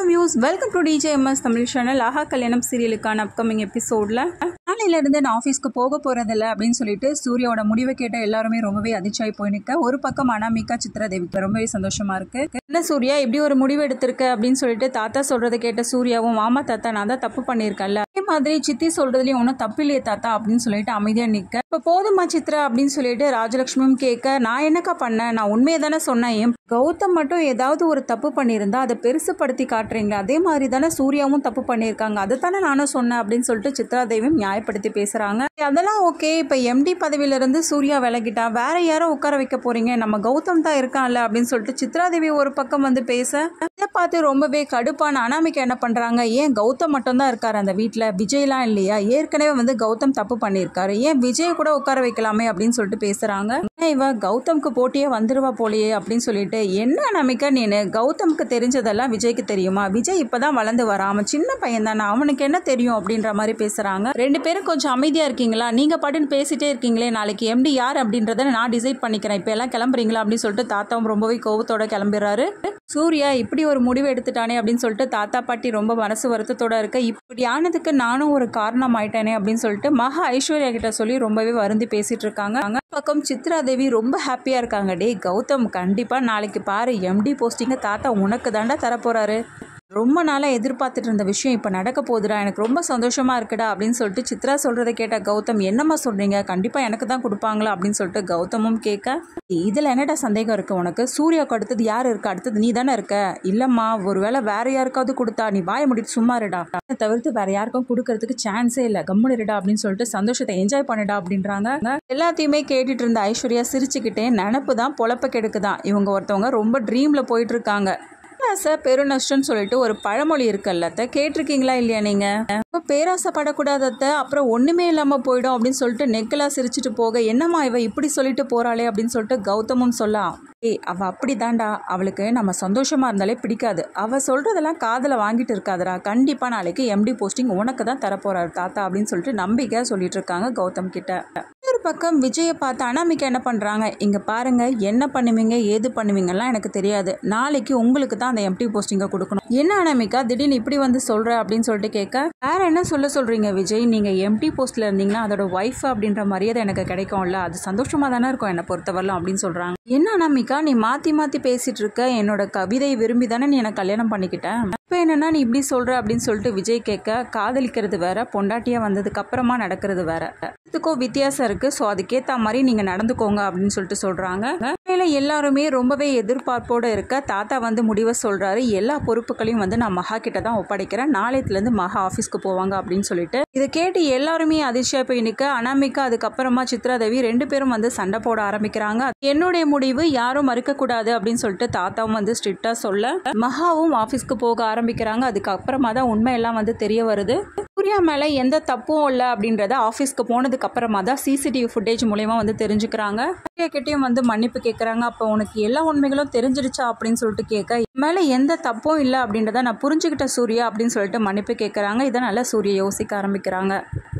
views welcome to DJ MS Tamil channel Aaha Kalyanam சீரியலுக்கான upcoming எபிசோடில் நாளையிலேருந்து நான் ஆஃபீஸ்க்கு போக போகிறதில்ல அப்படின்னு சொல்லிட்டு சூர்யாவோட முடிவை கேட்ட எல்லாருமே ரொம்பவே அதிர்ச்சியாகி போய் நிற்க ஒரு பக்கம் அனாமிகா சித்ராதேவிக்கு ரொம்பவே சந்தோஷமா இருக்கு என்ன சூர்யா இப்படி ஒரு முடிவு எடுத்திருக்க அப்படின்னு சொல்லிட்டு தாத்தா சொல்றதை கேட்ட சூர்யாவும் மாமா தாத்தா நான் தான் தப்பு பண்ணியிருக்கேன்ல அதே மாதிரி சித்தி சொல்றதுலயும் ஒன்றும் தப்பு இல்லையே தாத்தா அப்படின்னு சொல்லிட்டு அமைதியாக நிற்க இப்போ போதுமா சித்ரா அப்படின்னு சொல்லிட்டு ராஜலட்சுமியும் கேட்க நான் என்னக்கா பண்ணேன் நான் உண்மையை தானே சொன்னேன் என் கௌதம் மட்டும் ஏதாவது ஒரு தப்பு பண்ணியிருந்தா அதை பெருசுப்படுத்தி காட்டுறீங்க அதே மாதிரி தானே சூர்யாவும் தப்பு பண்ணியிருக்காங்க அதை தானே நானும் சொன்னேன் அப்படின்னு சொல்லிட்டு சித்ராதேவியும் நியாயப்படுத்தி பேசுறாங்க அதெல்லாம் ஓகே இப்போ எம்டி பதவியில இருந்து சூர்யா விலகிட்டா வேற யாரோ உட்கார வைக்க போறீங்க நம்ம கௌதம் தான் இருக்கான்ல அப்படின்னு சொல்லிட்டு சித்ராதேவி ஒரு பக்கம் வந்து பேச இதை பார்த்து ரொம்பவே கடுப்பான அனாமிகா என்ன பண்றாங்க ஏன் கௌதம் மட்டும் தான் இருக்காரு அந்த வீட்டில் விஜய்லாம் இல்லையா ஏற்கனவே வந்து கௌதம் தப்பு பண்ணியிருக்காரு ஏன் விஜய் கூட உட்கார வைக்கலாமே அப்படின்னு சொல்லிட்டு பேசுறாங்க ஏன் இவ கௌதம்க்கு போட்டியே வந்துருவா போலியே அப்படின்னு சொல்லிட்டு என்ன நம்பிக்கை நீனு கௌதம்க்கு தெரிஞ்சதெல்லாம் விஜய்க்கு தெரியுமா விஜய் இப்பதான் வளர்ந்து வரான் அவன் சின்ன பையன் தானே அவனுக்கு என்ன தெரியும் அப்படின்ற மாதிரி பேசுறாங்க ரெண்டு பேரும் கொஞ்சம் அமைதியா இருக்கீங்களா நீங்க பாட்டுன்னு பேசிட்டே இருக்கீங்களே நாளைக்கு எம்டி யார் அப்படின்றத நான் டிசைட் பண்ணிக்கிறேன் இப்போ எல்லாம் கிளம்புறீங்களா அப்படின்னு சொல்லிட்டு தாத்தாவும் ரொம்பவே கோவத்தோட கிளம்பிடுறாரு சூர்யா இப்படி ஒரு முடிவு எடுத்துட்டானே அப்படின்னு சொல்லிட்டு தாத்தா பாட்டி ரொம்ப மனசு வருத்தத்தோட இருக்க இப்படி ஆனதுக்கு நானும் ஒரு காரணம் ஆயிட்டேனே அப்படின்னு சொல்லிட்டு மகா ஐஸ்வர்யா கிட்ட சொல்லி ரொம்பவே வருந்தி பேசிட்டு இருக்காங்க அங்க பக்கம் சித்ரா தேவி ரொம்ப ஹாப்பியா இருக்காங்க டேய் கௌதம் கண்டிப்பா நாளைக்கு பாரு எம்டி போஸ்டிங்க தாத்தா உனக்கு தாண்டா தரப்போறாரு ரொம்ப நாளாக எதிர்பார்த்துட்டு இருந்த விஷயம் இப்போ நடக்க போகுதுடா எனக்கு ரொம்ப சந்தோஷமா இருக்குடா அப்படின்னு சொல்லிட்டு சித்ரா சொல்றதை கேட்ட கௌதம் என்னம்மா சொல்றீங்க கண்டிப்பா எனக்கு தான் கொடுப்பாங்களா அப்படின்னு சொல்லிட்டு கௌதமும் கேட்க இதுல என்னடா சந்தேகம் இருக்கு உனக்கு சூர்யாவுக்கு அடுத்தது யார் இருக்கா அடுத்தது நீ தானே இருக்க இல்லம்மா ஒருவேளை வேற யாருக்காவது கொடுத்தா நீ வாய முடிட்டு சும்மா இருடா அதை தவிர்த்து வேற யாருக்கும் கொடுக்கறதுக்கு சான்ஸே இல்லை கம்முனு இருடா அப்படின்னு சொல்லிட்டு சந்தோஷத்தை என்ஜாய் பண்ணிடா அப்படின்றாங்க எல்லாத்தையுமே கேட்டுட்டு இருந்த ஐஸ்வர்யா சிரிச்சுக்கிட்டே நினப்பு தான் பொழப்ப கெடுக்குதான் இவங்க ஒருத்தவங்க ரொம்ப ட்ரீம்ல போயிட்டு இருக்காங்க பேராசை பெருநஷ்டம்னு சொல்லிட்டு ஒரு பழமொழி இருக்குல்ல அத்தை கேட்டிருக்கீங்களா இல்லையா நீங்க இப்போ பேராசைப்படக்கூடாத அத்தை அப்புறம் ஒண்ணுமே இல்லாம போயிடும் அப்படின்னு சொல்லிட்டு நெக்கலா சிரிச்சிட்டு போக என்னம்மா இவ இப்படி சொல்லிட்டு போறாளே அப்படின்னு சொல்லிட்டு கௌதமும் சொல்லலாம் ஏய் அவ அப்படிதான்டா அவளுக்கு நம்ம சந்தோஷமா இருந்தாலே பிடிக்காது அவ சொல்றதெல்லாம் காதுல வாங்கிட்டு இருக்காதடா கண்டிப்பா நாளைக்கு எம்டி போஸ்டிங் உனக்கு தான் தரப்போறாரு தாத்தா அப்படின்னு சொல்லிட்டு நம்பிக்கையா சொல்லிட்டு இருக்காங்க கௌதம் கிட்ட இன்னொரு பக்கம் விஜயை பார்த்து அனாமிகா என்ன பண்றாங்க இங்க பாருங்க என்ன பண்ணுவீங்க ஏது பண்ணுவீங்கலாம் எனக்கு தெரியாது நாளைக்கு உங்களுக்கு தான் அந்த எம்டி போஸ்டிங்கை கொடுக்கணும் என்ன அனாமிகா திடீர்னு இப்படி வந்து சொல்ற அப்படின்னு சொல்லிட்டு கேட்க வேற என்ன சொல்ல சொல்றீங்க விஜய் நீங்க எம்டி போஸ்ட்ல இருந்தீங்கன்னா அதோட ஒய்ஃப் அப்படின்ற மரியாதை எனக்கு கிடைக்கும்ல அது சந்தோஷமா தானே இருக்கும் என்னை பொறுத்தவரையிலும் அப்படின்னு சொல்றாங்க என்ன அனாமிகா நீ மாத்தி மாத்தி பேசிட்டு இருக்க என்னோட கவிதை விரும்பி தானே நீ எனக்கு கல்யாணம் பண்ணிக்கிட்டேன் இப்போ என்னன்னா நீ இப்படி சொல்ற அப்படின்னு சொல்லிட்டு விஜய் கேட்க காதலிக்கிறது வேற பொண்டாட்டியா வந்ததுக்கு அப்புறமா நடக்கிறது வேற இதுக்கும் வித்தியாசம் இருக்கு ஸோ அதுக்கேற்ற மாதிரி நீங்க நடந்துக்கோங்க அப்படின்னு சொல்லிட்டு சொல்றாங்க வேலை எல்லாருமே ரொம்பவே எதிர்பார்ப்போட இருக்க தாத்தா வந்து முடிவை சொல்றாரு எல்லா பொறுப்புகளையும் வந்து நான் மகா கிட்ட தான் ஒப்படைக்கிறேன் நாளையத்துல இருந்து மகா ஆஃபீஸ்க்கு போவாங்க அப்படின்னு சொல்லிட்டு இதை கேட்டு எல்லாருமே அதிர்ச்சியா போய் நிற்க அனாமிகா அதுக்கப்புறமா சித்ராதேவி ரெண்டு பேரும் வந்து சண்டை போட ஆரம்பிக்கிறாங்க என்னுடைய முடிவு யாரும் மறுக்க கூடாது அப்படின்னு சொல்லிட்டு தாத்தாவும் வந்து ஸ்ட்ரிக்டா சொல்ல மகாவும் ஆஃபீஸ்க்கு போக ஆரம்பிக்கிறாங்க அதுக்கப்புறமா தான் உண்மை எல்லாம் வந்து தெரிய வருது சூர்யா மேல எந்த தப்பும் இல்லை அப்படின்றத ஆஃபீஸ்க்கு போனதுக்கு அப்புறமா தான் சிசிடிவி ஃபுட்டேஜ் மூலயமா வந்து தெரிஞ்சுக்கிறாங்க சூர்யா கிட்டேயும் வந்து மன்னிப்பு கேட்குறாங்க அப்போ உனக்கு எல்லா உண்மைகளும் தெரிஞ்சிருச்சா அப்படின்னு சொல்லிட்டு கேட்க என் மேல எந்த தப்பும் இல்லை அப்படின்றத நான் புரிஞ்சுக்கிட்ட சூர்யா அப்படின்னு சொல்லிட்டு மன்னிப்பு கேட்குறாங்க இதனால சூர்யா யோசிக்க ஆரம்பிக்கிறாங்க